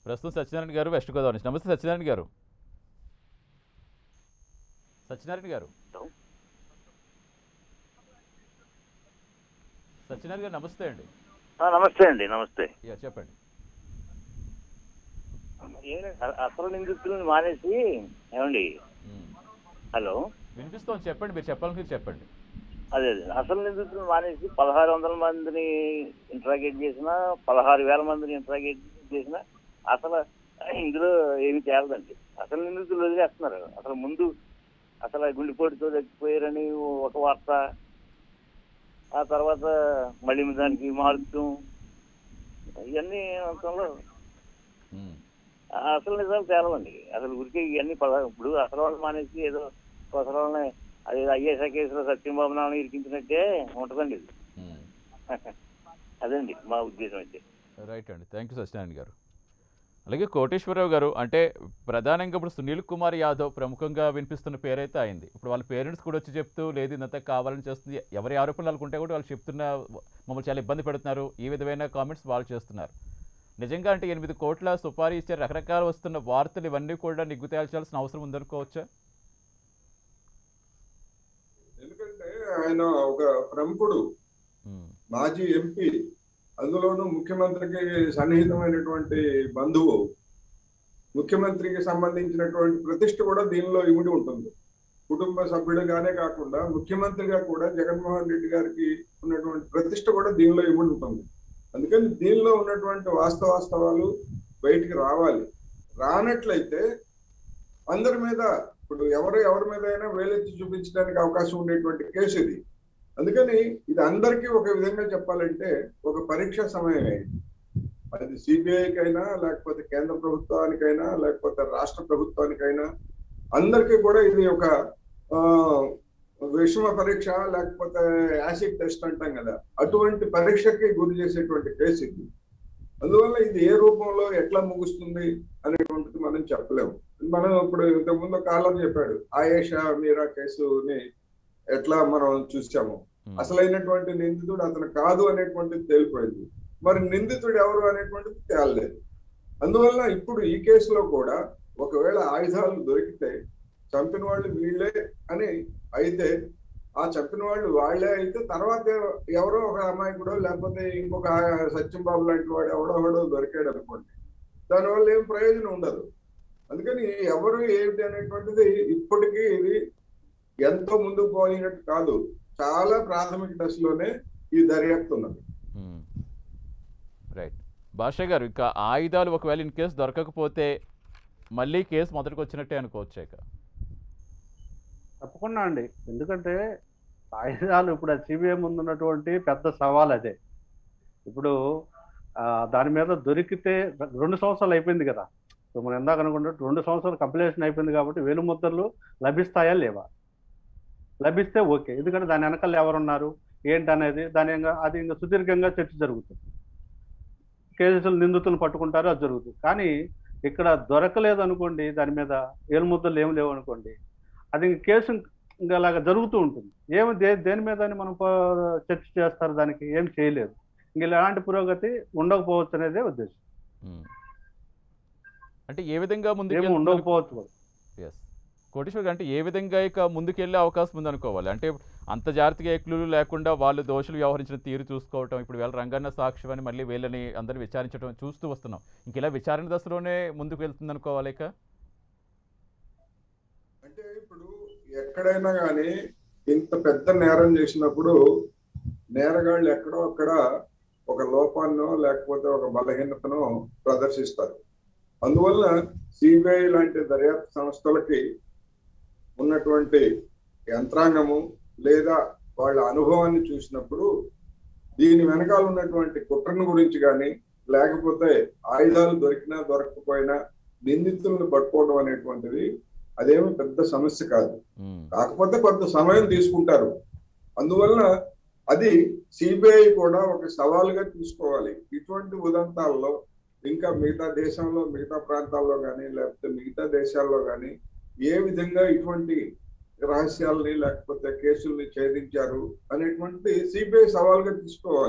ప్రస్తుతం సత్యనారాయణ గారు వెస్ట్ గోదావరి నుంచి నమస్తే సత్యనారాయణ గారు సత్యనారాయణ గారు సత్యనారాయణ గారు నమస్తే అండి ఆ, నమస్తే అండి నమస్తే యా చెప్పండి అ- అసలు నిందితులను మానేసి ఏమండి ఉమ్. హలో వినిపిస్తోంది చెప్పండి మీరు చెప్పాలనుకుంది చెప్పండి అదే అదే అసలు నిందితులను మానేసి పదహారు వందల మందిని ఇంట్రాగేట్ చేసిన పదహారు వేల మందిని ఇంట్రాగేట్ చేసిన అసలు ఇందులో ఏమి తేలదండి అసలు నిందితులు వదిలేస్తున్నారు అసలు ముందు అసలు గుండెపోటుతో చచ్చిపోయారని ఒక వార్త ఆ తర్వాత మళ్ళీ దానికి మార్చడం ఇవన్నీ అంతంలో ఉమ్. అసలు నిజాలు తేలవండి అసలు ఊరికే ఇవన్నీ పద- ఇప్పుడు అసలు వాళ్ళు మానేసి ఏదో అసలు వాళ్ళని అది ఐఏఎస్ కేసులో సత్యంబాబు నాన్న ఇరికించినట్టే ఉంటుందండి ఇది ఉమ్. అదండి మా ఉద్దేశం అయితే రైట్ అండి థ్యాంక్ యూ సత్యనారాయణ గారు అలాగే కోటేశ్వరరావు గారు అంటే ప్రధానంగా ఇప్పుడు సునీల్ కుమార్ యాదవ్ ప్రముఖంగా వినిపిస్తున్న పేరైతే అయింది ఇప్పుడు వాళ్ళ పేరెంట్స్ కూడా వచ్చి చెప్తూ లేదు ఇదంతా కావాలని చేస్తుంది ఎవరి ఆరోపణలు అనుకుంటే కూడా వాళ్ళు చెప్తున్న మమ్మల్ని చాలా ఇబ్బంది పెడుతున్నారు ఈ విధమైన కామెంట్స్ వాళ్ళు చేస్తున్నారు నిజంగా అంటే ఎనిమిది కోట్ల సుపారీ ఇచ్చే రకరకాల వస్తున్న వార్తలు ఇవన్నీ కూడా నిగ్గు తేల్చాల్సిన అవసరం ఉందనుకోవచ్చా ఎందుకంటే ఆయన ఒక ప్రముఖుడు ఉమ్, మాజీ ఎంపీ అందులోనూ ముఖ్యమంత్రికి సన్నిహితమైనటువంటి బంధువు ముఖ్యమంత్రికి సంబంధించినటువంటి ప్రతిష్ట కూడా దీనిలో ఇమిడి ఉంటుంది కుటుంబ సభ్యుడిగానే కాకుండా ముఖ్యమంత్రిగా కూడా జగన్మోహన్ రెడ్డి గారికి ఉన్నటువంటి ప్రతిష్ట కూడా దీనిలో ఇమిడి ఉంటుంది అందుకని దీనిలో ఉన్నటువంటి వాస్తవాస్తవాలు బయటికి రావాలి రానట్లయితే అందరి మీద ఇప్పుడు ఎవరు ఎవరి మీద అయినా వేలెత్తి చూపించడానికి అవకాశం ఉండేటువంటి కేసు ఇది అందుకని ఇది అందరికీ ఒక విధంగా చెప్పాలంటే ఒక పరీక్ష సమయమే అది సిబిఐకైనా లేకపోతే కేంద్ర ప్రభుత్వానికైనా లేకపోతే రాష్ట్ర ప్రభుత్వానికైనా అందరికీ కూడా ఇది ఒక ఆ, విషమ పరీక్ష లేకపోతే యాసిడ్ టెస్ట్ అంటాం కదా అటువంటి పరీక్షకి గురి చేసేటువంటి కేసు ఇది అందువల్ల ఇది ఏ రూపంలో ఎట్లా ముగుస్తుంది అనేటువంటిది మనం చెప్పలేము మనం ఇప్పుడు ఇంతకుముందు కాలం చెప్పాడు ఆయేషా మీరా కేసుని ఎట్లా మనం చూసాము ఉమ్, అసలైనటువంటి నిందితుడు అతను కాదు అనేటువంటిది తేలిపోయింది మరి నిందితుడు ఎవరు అనేటువంటిది తేలలేదు అందువల్ల ఇప్పుడు ఈ కేసులో కూడా ఒకవేళ ఆయుధాలు దొరికితే చంపిన వాళ్ళు వీళ్ళే అని అయితే ఆ చంపిన వాళ్ళు వాళ్ళే అయితే తర్వాత ఎవరో ఒక అమాయకుడో లేకపోతే ఇంకొక సత్యం బాబు లాంటి వాడు ఎవడో ఎవడో దొరికాడు అనుకోండి దానివల్ల ఏం ప్రయోజనం ఉండదు అందుకని ఎవరు ఏమిటి అనేటువంటిది ఇప్పటికీ ఇది ఎంతో ముందుకు పోయినట్టు కాదు చాలా ప్రాథమిక దశలోనే ఈ దర్యాప్తు ఉన్నది ఉమ్. రైట్ భాష గారు ఇక ఆయుధాలు ఒకవేళ ఇన్ కేసు దొరకకపోతే మళ్ళీ కేసు మొదటికి వచ్చినట్టే అనుకోవచ్చు ఇక తప్పకుండా అండి ఎందుకంటే ఆయుధాలు ఇప్పుడు సిబిఐ ముందు ఉన్నటువంటి పెద్ద సవాల్ అదే ఇప్పుడు ఆ, దాని మీద దొరికితే రెండు సంవత్సరాలు అయిపోయింది కదా ఇప్పుడు మనం ఎందాక అనుకున్నట్టు రెండు సంవత్సరాలు కంప్లీషన్ అయిపోయింది కాబట్టి వేలు ముద్రలు లభిస్తాయా లేవా లభిస్తే ఓకే ఎందుకంటే దాని వెనకాల ఎవరున్నారు ఏంటి అనేది దాని ఇంకా అది ఇంకా సుదీర్ఘంగా చర్చ జరుగుతుంది కేసులు నిందితులను పట్టుకుంటారు అది జరుగుతుంది కానీ ఇక్కడ దొరకలేదు అనుకోండి దాని మీద ఏలు ముద్దలు ఏం లేవు అనుకోండి అది ఇంక కేసు ఇంకా అలాగా జరుగుతూ ఉంటుంది ఏమి దే దేని మీద అని మనం ప- చర్చ చేస్తారు దానికి ఏం చేయలేదు ఇంక ఇలాంటి పురోగతి ఉండకపోవచ్చు అనేదే ఉద్దేశం ఉమ్. అంటే ఏ విధంగా ముందుకు ఏమి వెళ్తున్నారు? ఉండకపోవచ్చు కూడా ఎస్ కోటేశ్వర్ గారు అంటే ఏ విధంగా ఇక ముందుకెళ్ళే అవకాశం ఉందనుకోవాలి అంటే అంత జాగ్రత్తగా ఎక్లులు లేకుండా వాళ్ళు దోషులు వ్యవహరించిన తీరు చూసుకోవటం ఇప్పుడు వీళ్ళ రంగన్న సాక్ష్యం అని మళ్ళీ వీళ్ళని అందరిని విచారించడం చూస్తూ వస్తున్నాం ఇంక ఇలా విచారణ దశలోనే ముందుకు వెళ్తుంది అనుకోవాలి ఇక అంటే ఇప్పుడు ఎక్కడైనా కానీ ఇంత పెద్ద నేరం చేసినప్పుడు నేరగాళ్ళు ఎక్కడో అక్కడ ఒక లోపాన్నో లేకపోతే ఒక బలహీనతను ప్రదర్శిస్తారు అందువల్ల సిబిఐ లాంటి దర్యాప్తు సంస్థలకి ఉన్నటువంటి యంత్రాంగము లేదా వాళ్ళ అనుభవాన్ని చూసినప్పుడు దీని వెనకాల ఉన్నటువంటి కుట్రను గురించి కానీ లేకపోతే ఆయుధాలు దొరికినా దొరకకపోయినా నిందితులను పట్టుకోవడం అనేటువంటిది అదేమి పెద్ద సమస్య కాదు ఉమ్. కాకపోతే కొంత సమయం తీసుకుంటారు అందువల్ల అది సిబిఐ కూడా ఒక సవాలుగా తీసుకోవాలి ఇటువంటి ఉదంతాల్లో ఇంకా మిగతా దేశంలో మిగతా ప్రాంతాల్లో కానీ లేకపోతే మిగతా దేశాల్లో కానీ ఏ విధంగా ఇటువంటి రహస్యాలని లేకపోతే కేసుల్ని ఛేదించారు అనేటువంటి సిబిఐ సవాలుగా తీసుకోవాలి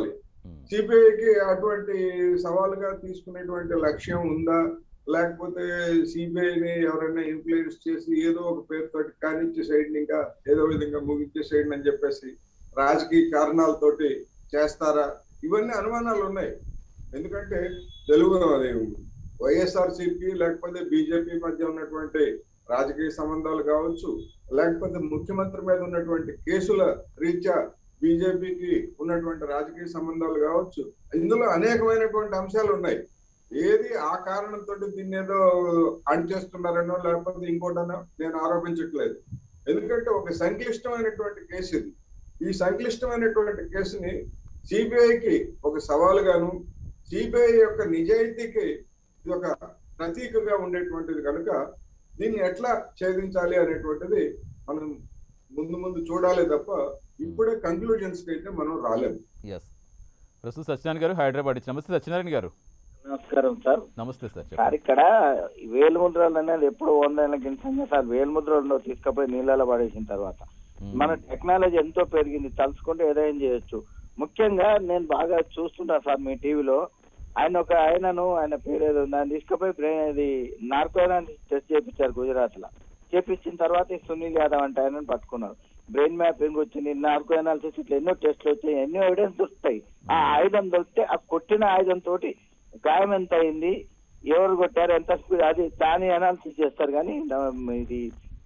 ఉమ్. సిబిఐకి అటువంటి సవాలుగా తీసుకునేటువంటి లక్ష్యం ఉందా లేకపోతే సిబిఐని ఎవరైనా ఇన్ఫ్లుయెన్స్ చేసి ఏదో ఒక పేరుతోటి కానిచ్చేసేయండి ఇంకా ఏదో విధంగా ముగించేసేయండి అని చెప్పేసి రాజకీయ కారణాలతోటి చేస్తారా ఇవన్నీ అనుమానాలు ఉన్నాయి ఎందుకంటే తెలుగు అది వైఎస్ఆర్ సిపి లేకపోతే బీజేపీ మధ్య ఉన్నటువంటి రాజకీయ సంబంధాలు కావచ్చు లేకపోతే ముఖ్యమంత్రి మీద ఉన్నటువంటి కేసుల రీత్యా బీజేపీకి ఉన్నటువంటి రాజకీయ సంబంధాలు కావచ్చు ఇందులో అనేకమైనటువంటి అంశాలు ఉన్నాయి ఏది ఆ కారణంతో దీన్ని ఏదో అణిచేస్తున్నారనో లేకపోతే ఇంకోటనో నేను ఆరోపించట్లేదు ఎందుకంటే ఒక సంక్లిష్టమైనటువంటి కేసు ఇది ఈ సంక్లిష్టమైనటువంటి కేసుని సిబిఐకి ఒక సవాలుగాను సిబిఐ యొక్క నిజాయితీకి ఇది ఒక ప్రతీకగా ఉండేటువంటిది కనుక దీన్ని ఎట్లా ఛేదించాలి అనేటువంటిది మనం ముందు ముందు చూడాలి తప్ప ఇప్పుడే కంక్లూజన్స్ కి అయితే మనం రాలేము ఎస్ ప్రస్తుతం సత్యనారాయణ గారు హైదరాబాద్ ఇచ్చి నమస్తే సత్యనారాయణ గారు నమస్కారం సార్ నమస్తే సార్ సార్ చెప్పండి ఇక్కడ వేలుముద్రలు అనేది ఎప్పుడు వందేళ్ళ కింద సార్ వేలుముద్రలు తీసుకుపోయి నీళ్ళలో పడేసిన తర్వాత ఉమ్. మన టెక్నాలజీ ఎంతో పెరిగింది తలుచుకుంటే ఏదైనా చేయొచ్చు ముఖ్యంగా నేను బాగా చూస్తున్నా సార్ మీ టీవీలో ఆయన ఒక ఆయనను ఆయన పేరు ఏదో దాన్ని తీసుకుపోయి బ్రెయిన్ ఇది నార్కోనా టెస్ట్ చేయించారు గుజరాత్ లో చేపించిన తర్వాత ఈ సునీల్ యాదవ్ అంటే ఆయనను పట్టుకున్నారు బ్రెయిన్ మ్యాపింగ్ వచ్చింది నార్కో అనాలిసిస్ ఇట్లా ఎన్నో టెస్ట్లు వచ్చాయి ఎన్నో ఎవిడెన్స్ దొరుకుతాయి ఆ ఆయుధం దొరికితే ఆ కొట్టిన ఆయుధం తోటి గాయం ఎంత అయింది ఎవరు కొట్టారు ఎంత స్పీడ్ అది దాని అనాలిసిస్ చేస్తారు కానీ దా- ఇది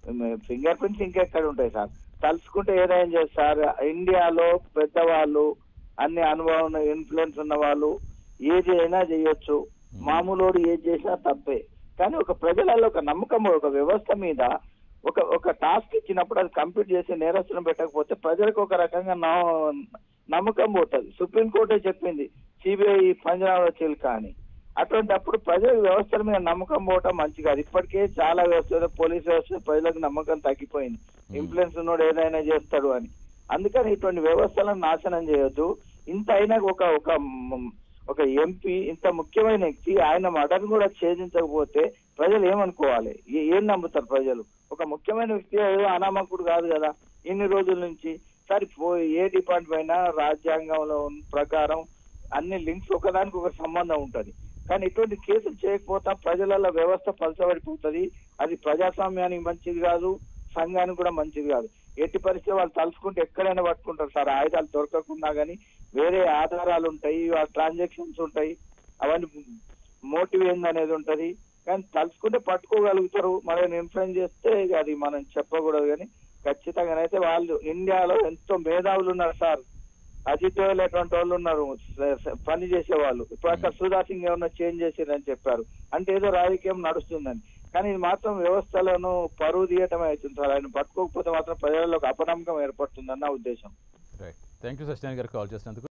ఫింగర్ ప్రింట్స్ ఇంకెక్కడ ఉంటాయి సార్ తలుచుకుంటే ఏదైనా చేస్తారు ఇండియాలో పెద్దవాళ్ళు అన్ని అనుభవం ఇన్ఫ్లుయెన్స్ ఉన్న వాళ్ళు ఏది అయినా చేయొచ్చు మామూలు ఏది చేసినా తప్పే కానీ ఒక ప్రజలలో ఒక నమ్మకం ఒక వ్యవస్థ మీద ఒక ఒక టాస్క్ ఇచ్చినప్పుడు అది కంప్లీట్ చేసి నేరస్తులను పెట్టకపోతే ప్రజలకు ఒక రకంగా నమ్మ- నమ్మకం పోతుంది సుప్రీంకోర్టే చెప్పింది సిబిఐ పంజాబ్ చిల్క అని అటువంటి అప్పుడు ప్రజల వ్యవస్థల మీద నమ్మకం పోవటం మంచి కాదు ఇప్పటికే చాలా వ్యవస్థ పోలీస్ వ్యవస్థ ప్రజలకు నమ్మకం తగ్గిపోయింది ఇన్ఫ్లుయెన్స్ ఉన్నోడు ఏదైనా చేస్తాడు అని అందుకని ఇటువంటి వ్యవస్థలను నాశనం చేయొద్దు ఇంత అయినా ఒక ఒక మ్, ఒక ఎంపీ ఇంత ముఖ్యమైన వ్యక్తి ఆయన మర్డర్ కూడా ఛేదించకపోతే ప్రజలు ఏమనుకోవాలి ఏ- ఏం నమ్ముతారు ప్రజలు ఒక ముఖ్యమైన వ్యక్తి ఏదో అనామకుడు కాదు కదా ఇన్ని రోజుల నుంచి సరే పో- ఏ డిపార్ట్మెంట్ అయినా రాజ్యాంగంలో ఉన్న ప్రకారం అన్ని లింక్స్ ఒకదానికి ఒక సంబంధం ఉంటది కానీ ఇటువంటి కేసులు చేయకపోతే ప్రజలలో వ్యవస్థ పలచబడిపోతుంది అది ప్రజాస్వామ్యానికి మంచిది కాదు సంఘానికి కూడా మంచిది కాదు ఎట్టి పరిస్థితి వాళ్ళు తలుచుకుంటే ఎక్కడైనా పట్టుకుంటారు సార్ ఆయుధాలు దొరకకుండా కానీ వేరే ఆధారాలు ఉంటాయి ట్రాన్సాక్షన్స్ ఉంటాయి అవన్నీ మోటివ్ ఏందనేది ఉంటది కానీ తలుచుకుంటే పట్టుకోగలుగుతారు మనం ఇన్ఫ్లుయెన్స్ చేస్తే ఇక అది మనం చెప్పకూడదు కానీ ఖచ్చితంగానైతే వాళ్ళు ఇండియాలో ఎంతో మేధావులు ఉన్నారు సార్ అజిత్ డోవల్ అటువంటి వాళ్ళు ఉన్నారు స- స- పని చేసే వాళ్ళు ఇప్పుడు అక్కడ సుధా సింగ్ ఏమన్నా చేంజ్ చేసిరని చెప్పారు అంటే ఏదో రాజకీయం నడుస్తుందని కానీ ఇది మాత్రం వ్యవస్థలను పరువు తీయటమే అవుతుంది సార్ ఆయన పట్టుకోకపోతే మాత్రం ప్రజలలో ఒక అపనమ్మకం ఏర్పడుతుందన్న ఉద్దేశం రైట్ థ్యాంక్ యూ సత్యనారాయణ గారు కాల్ చేసినందుకు